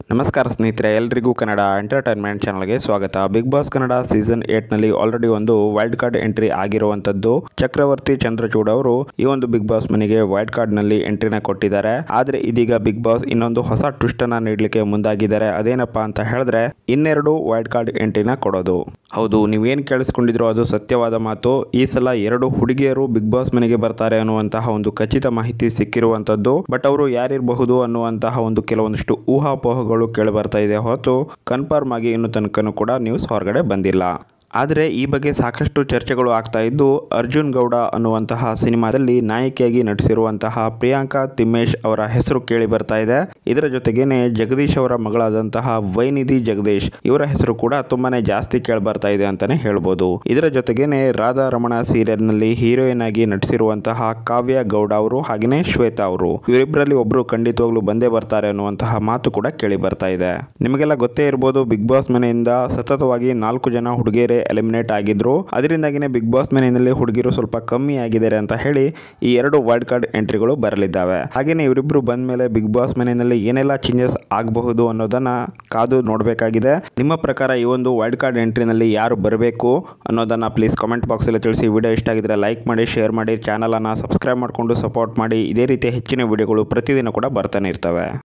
ನಮಸ್ಕಾರ ಸ್ನೇಹಿತರೆ ಎಲ್ರಿಗೂ ಕನ್ನಡ ಎಂಟರ್ಟೈನ್ಮೆಂಟ್ ಚಾನಲ್ಗೆ ಸ್ವಾಗತ ಬಿಗ್ ಬಾಸ್ ಕನ್ನಡ ಸೀಸನ್ ನಲ್ಲಿ ಆಲ್ರೆಡಿ ಒಂದು ವೈಲ್ಡ್ ಕಾರ್ಡ್ ಎಂಟ್ರಿ ಆಗಿರುವಂತದ್ದು ಚಕ್ರವರ್ತಿ ಚಂದ್ರಚೂಡ್ ಅವರು ಈ ಒಂದು ಬಿಗ್ ಬಾಸ್ ಮನೆಗೆ ವೈಲ್ಡ್ ಕಾರ್ಡ್ ನಲ್ಲಿ ಎಂಟ್ರಿನ ಕೊಟ್ಟಿದ್ದಾರೆ ಆದ್ರೆ ಇದೀಗ ಬಿಗ್ ಬಾಸ್ ಇನ್ನೊಂದು ಹೊಸ ಟ್ವಿಸ್ಟ್ ಅನ್ನ ನೀಡಲಿಕ್ಕೆ ಮುಂದಾಗಿದ್ದಾರೆ ಅದೇನಪ್ಪಾ ಅಂತ ಹೇಳಿದ್ರೆ ಇನ್ನೆರಡು ವೈಲ್ಡ್ ಕಾರ್ಡ್ ಎಂಟ್ರಿನ ಕೊಡೋದು ಹೌದು ನೀವೇನ್ ಕೇಳಿಸ್ಕೊಂಡಿದ್ರು ಅದು ಸತ್ಯವಾದ ಮಾತು ಈ ಸಲ ಎರಡು ಹುಡುಗಿಯರು ಬಿಗ್ ಬಾಸ್ ಮನೆಗೆ ಬರ್ತಾರೆ ಅನ್ನುವಂತಹ ಒಂದು ಖಚಿತ ಮಾಹಿತಿ ಸಿಕ್ಕಿರುವಂತದ್ದು ಬಟ್ ಅವರು ಯಾರಿರಬಹುದು ಅನ್ನುವಂತಹ ಒಂದು ಕೆಲವೊಂದಿಷ್ಟು ಊಹಾಪೋಹಗಳು ಕೇಳಿ ಬರ್ತಾ ಇದೆ ಹೊರತು ಕನ್ಫರ್ಮ್ ಆಗಿ ಇನ್ನು ತನಕನೂ ಕೂಡ ನ್ಯೂಸ್ ಹೊರಗಡೆ ಬಂದಿಲ್ಲ ಆದರೆ ಈ ಬಗ್ಗೆ ಸಾಕಷ್ಟು ಚರ್ಚೆಗಳು ಆಗ್ತಾ ಇದ್ದು ಅರ್ಜುನ್ ಗೌಡ ಅನ್ನುವಂತಹ ಸಿನಿಮಾದಲ್ಲಿ ನಾಯಕಿಯಾಗಿ ನಟಿಸಿರುವಂತಹ ಪ್ರಿಯಾಂಕಾ ತಿಮ್ಮೇಶ್ ಅವರ ಹೆಸರು ಕೇಳಿ ಬರ್ತಾ ಇದೆ ಇದರ ಜೊತೆಗೇನೆ ಜಗದೀಶ್ ಅವರ ಮಗಳಾದಂತಹ ವೈನಿಧಿ ಜಗದೀಶ್ ಇವರ ಹೆಸರು ಕೂಡ ತುಂಬಾನೇ ಜಾಸ್ತಿ ಕೇಳಿ ಬರ್ತಾ ಇದೆ ಅಂತಾನೆ ಹೇಳ್ಬೋದು ಇದರ ಜೊತೆಗೇನೆ ರಾಧಾ ರಮಣ ಸೀರಿಯಲ್ನಲ್ಲಿ ಹೀರೋಯಿನ್ ಆಗಿ ನಟಿಸಿರುವಂತಹ ಕಾವ್ಯ ಗೌಡ ಅವರು ಹಾಗೆಯೇ ಶ್ವೇತಾ ಅವರು ಇವರಿಬ್ಬರಲ್ಲಿ ಒಬ್ರು ಖಂಡಿತವಾಗ್ಲೂ ಬಂದೇ ಬರ್ತಾರೆ ಅನ್ನುವಂತಹ ಮಾತು ಕೂಡ ಕೇಳಿ ಬರ್ತಾ ಇದೆ ನಿಮಗೆಲ್ಲ ಗೊತ್ತೇ ಇರ್ಬೋದು ಬಿಗ್ ಬಾಸ್ ಮನೆಯಿಂದ ಸತತವಾಗಿ ನಾಲ್ಕು ಜನ ಹುಡುಗಿಯರೇ ಎಲಿಮಿನೇಟ್ ಆಗಿದ್ರು ಅದರಿಂದಾಗಿನೇ ಬಿಗ್ ಬಾಸ್ ಮನೆಯಲ್ಲಿ ಹುಡುಗಿರು ಸ್ವಲ್ಪ ಕಮ್ಮಿ ಆಗಿದ್ದಾರೆ ಅಂತ ಹೇಳಿ ಈ ಎರಡು ವೈಲ್ಡ್ ಕಾರ್ಡ್ ಎಂಟ್ರಿಗಳು ಬರಲಿದ್ದಾವೆ ಹಾಗೆಯೇ ಇವರಿಬ್ರು ಬಂದ ಮೇಲೆ ಬಿಗ್ ಬಾಸ್ ಮನೆಯಲ್ಲಿ ಏನೆಲ್ಲ ಚೇಂಜಸ್ ಆಗಬಹುದು ಅನ್ನೋದನ್ನ ಕಾದು ನೋಡಬೇಕಾಗಿದೆ ನಿಮ್ಮ ಪ್ರಕಾರ ಈ ಒಂದು ವೈಲ್ಡ್ ಕಾರ್ಡ್ ಎಂಟ್ರಿನಲ್ಲಿ ಯಾರು ಬರಬೇಕು ಅನ್ನೋದನ್ನ ಪ್ಲೀಸ್ ಕಾಮೆಂಟ್ ಬಾಕ್ಸಲ್ಲಿ ತಿಳಿಸಿ ವಿಡಿಯೋ ಇಷ್ಟ ಆಗಿದ್ರೆ ಲೈಕ್ ಮಾಡಿ ಶೇರ್ ಮಾಡಿ ಚಾನಲನ್ನು ಸಬ್ಸ್ಕ್ರೈಬ್ ಮಾಡಿಕೊಂಡು ಸಪೋರ್ಟ್ ಮಾಡಿ ಇದೇ ರೀತಿ ಹೆಚ್ಚಿನ ವಿಡಿಯೋಗಳು ಪ್ರತಿದಿನ ಕೂಡ ಬರ್ತಾನೆ ಇರ್ತವೆ